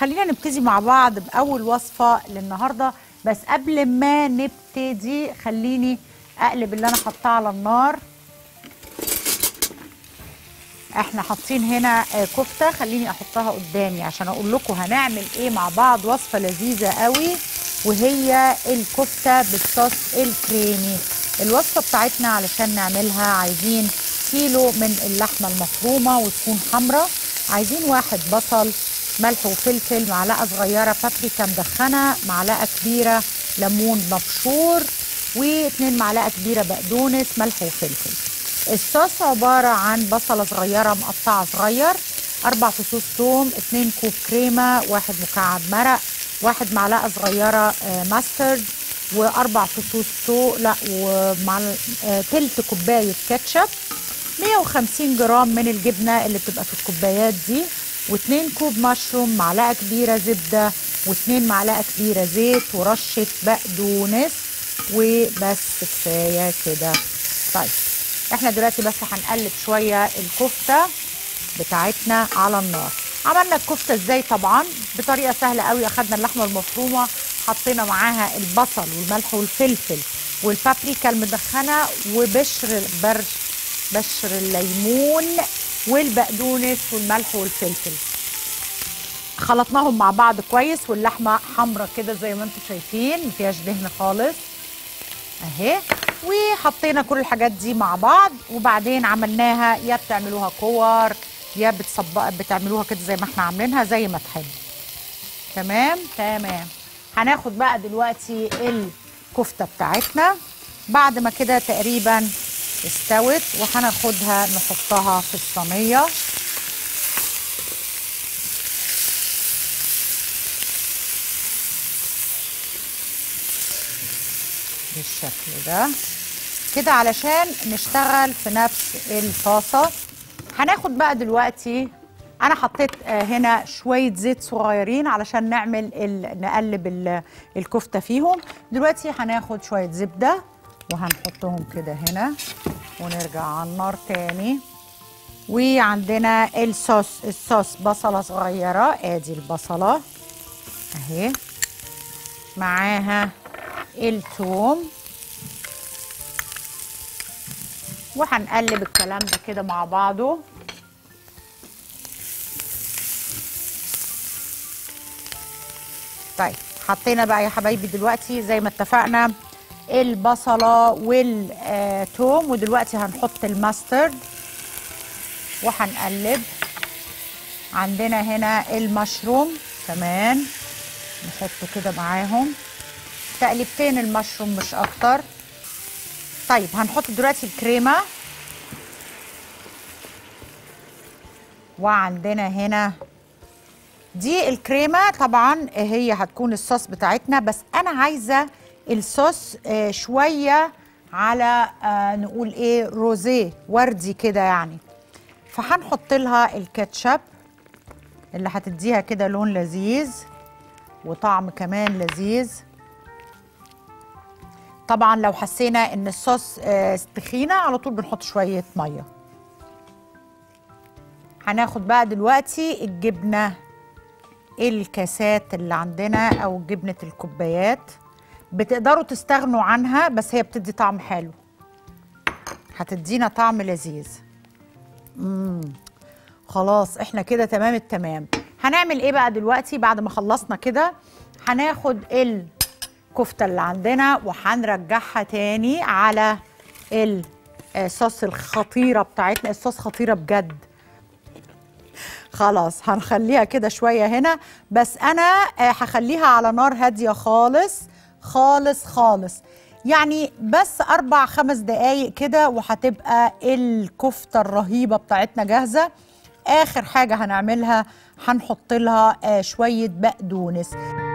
خلينا نبتدي مع بعض باول وصفه للنهارده بس قبل ما نبتدي خليني اقلب اللي انا حطاه على النار احنا حاطين هنا آه، كفته خليني احطها قدامي عشان اقول لكم هنعمل ايه مع بعض وصفه لذيذه قوي وهي الكفته بالصوص الكريمي الوصفه بتاعتنا علشان نعملها عايزين كيلو من اللحمه المفرومه وتكون حمراء عايزين واحد بصل ملح وفلفل معلقه صغيره بابريكا مدخنه معلقه كبيره ليمون مبشور واتنين معلقه كبيره بقدونس ملح وفلفل الصوص عبارة عن بصلة صغيرة مقطعة صغير أربع فصوص توم اتنين كوب كريمة واحد مكعب مرق واحد معلقة صغيرة آه، ماسترد وأربع فصوص تو لا ومع آه، تلت كوباية كاتشب 150 جرام من الجبنة اللي بتبقى في الكوبايات دي واتنين كوب مشروم معلقة كبيرة زبدة واتنين معلقة كبيرة زيت ورشة بقدونس وبس كفاية كده طيب احنا دلوقتي بس هنقلب شويه الكفته بتاعتنا على النار عملنا الكفته ازاي طبعا بطريقه سهله قوي اخدنا اللحمه المفرومه حطينا معاها البصل والملح والفلفل والبابريكا المدخنه وبشر برش بشر الليمون والبقدونس والملح والفلفل خلطناهم مع بعض كويس واللحمه حمرا كده زي ما انتم شايفين مفيهاش دهن خالص اهي وحطينا كل الحاجات دي مع بعض وبعدين عملناها يا بتعملوها كور يا بتصبق بتعملوها كده زي ما احنا عاملينها زي ما تحب تمام تمام هناخد بقى دلوقتي الكفته بتاعتنا بعد ما كده تقريبا استوت وهناخدها نحطها في الصينيه بالشكل ده كده علشان نشتغل في نفس الطاسه هناخد بقى دلوقتي انا حطيت آه، هنا شويه زيت صغيرين علشان نعمل ال... نقلب ال... الكفته فيهم دلوقتي هناخد شويه زبده وهنحطهم كده هنا ونرجع على النار تاني وعندنا الصوص الصوص بصله صغيره ادي البصله اهي معاها الثوم وهنقلب الكلام ده كده مع بعضه طيب حطينا بقى يا حبايبي دلوقتي زي ما اتفقنا البصله والثوم ودلوقتي هنحط الماسترد وهنقلب عندنا هنا المشروم كمان نحطه كده معاهم تقليبتين المشروم مش اكتر طيب هنحط دلوقتي الكريمه وعندنا هنا دي الكريمه طبعا هي هتكون الصوص بتاعتنا بس انا عايزه الصوص آه، شويه على آه، نقول ايه روزيه وردي كده يعني فهنحط لها الكاتشب اللي هتديها كده لون لذيذ وطعم كمان لذيذ طبعا لو حسينا ان الصوص آه، تخينه على طول بنحط شويه ميه هناخد بقى دلوقتي الجبنه الكاسات اللي عندنا او جبنه الكوبايات بتقدروا تستغنوا عنها بس هي بتدي طعم حلو هتدينا طعم لذيذ امم خلاص احنا كده تمام التمام هنعمل ايه بقى دلوقتي بعد ما خلصنا كده هناخد الكفته اللي عندنا وهنرجعها تاني على الصوص الخطيره بتاعتنا الصوص خطيره بجد خلاص هنخليها كده شويه هنا بس انا آه، هخليها على نار هاديه خالص خالص خالص يعني بس اربع خمس دقايق كده وهتبقى الكفته الرهيبه بتاعتنا جاهزه اخر حاجه هنعملها هنحط لها آه، شويه بقدونس